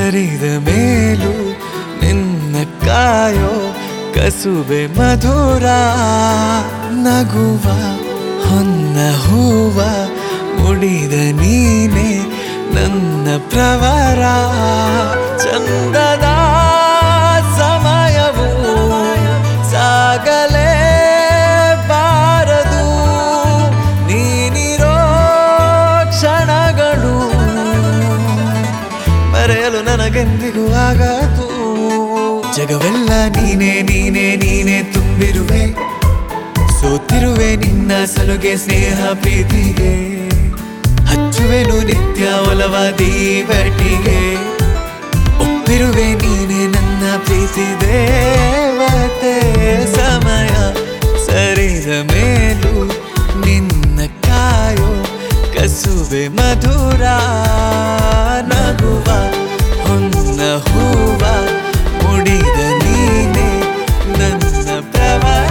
ಸರಿದ ಮೇಲೂ ನಿನ್ನ ಕಾಯೋ ಕಸುಬೆ ಮಧುರ ನಗುವ ಹೊನ್ನ ಹೂವ ಮುಡಿದ ನೀನೆ ನನ್ನ ಪ್ರವರ ಚಂದದ ಸಮಯವು ಸಾಗಲೇ ಬಾರದು ನೀನಿರೋ ಕ್ಷಣಗಳು ಮರೆಯಲು ನನಗೆಂದಿಗೂ ಆಗದು ಜಗವೆಲ್ಲ ನೀನೇ ನೀನೇ ನೀನೇ ತುಂಬಿರುವೆ ಸೋತಿರುವೆ ನಿನ್ನ ಸಲುಗೆ ಸ್ನೇಹ ಪ್ರೀತಿಗೆ ಹಚ್ಚುವೆನು ನಿತ್ಯ ಒಲವಾದಿ ಬಟ್ಟಿಗೆ ಒಪ್ಪಿರುವೆ ನೀನೆ ನನ್ನ ಪ್ರೀತಿ ದೇವತೆ ಸಮಯ ಸರಿದ ಮೇಲೂ ನಿನ್ನ ಕಾಯೋ ಕಸುವೆ ಮಧುರ ನಗುವ ಹೊನ್ನ ಹೂವ ಮುಡಿದ ನೀನೆ ನನ್ನ ಪ್ರವರ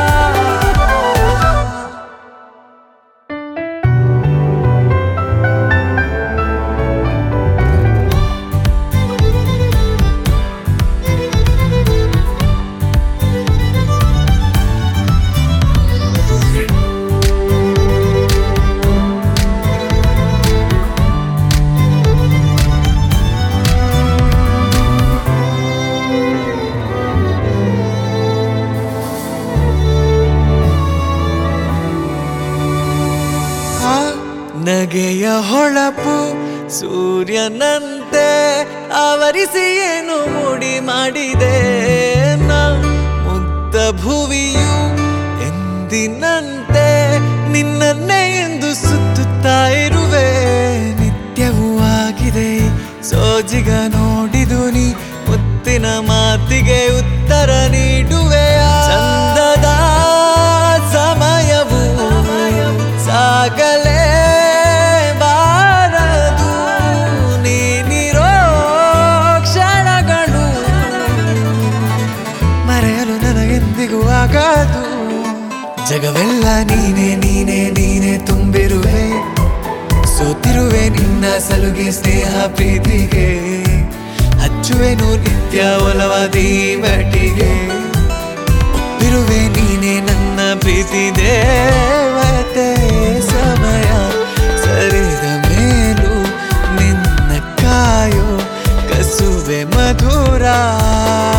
ಆ ನಗೆಯ ಹೊಳಪು ಸೂರ್ಯನಂತೆ ಆವರಿಸಿ ಏನು ಮುಡಿ ಮಾಡಿದೆ ನಾ ಮುಗ್ಧ ಭುವಿಯು ಎಂದಿನಂತೆ ನಿನ್ನನ್ನೇ ಎಂದು ಸುತ್ತುತ್ತಾ ಇರುವೆ ನಿತ್ಯವೂ ಆಗಿದೆ ಸೋಜಿಗ ನೋಡಿದು ನೀ ಮುತ್ತಿನ ಮಾತಿಗೆ ಉತ್ತರ ನೀಡುವೆ ಚಂದದ ಸಮಯವು ಸಾಗಲೇ ಬಾರದು ನೀನಿರೋ ಕ್ಷಣಗಳು ಮರೆಯಲು ನನಗೆಂದಿಗೂ ಆಗದು ಜಗವೆಲ್ಲ ನೀನೇ ನೀನೇ ನೀನೇ ತುಂಬಿರುವೆ ಸೋತಿರುವೆ ನಿನ್ನ ಸಲುಗೆ ಸ್ನೇಹ ಪ್ರೀತಿಗೆ ಹಚ್ಚುವೆನು ನಿತ್ಯ ಒಲವಾದಿ ಬಟ್ಟಿಗೆ ಒಪ್ಪಿರುವೆ ನೀನೆ ನನ್ನ ಪ್ರೀತಿ ದೇವತೆ ಸಮಯ ಸರಿದ ಮೇಲೂ ನಿನ್ನ ಕಾಯೋ ಕಸುವೆ ಮಧುರ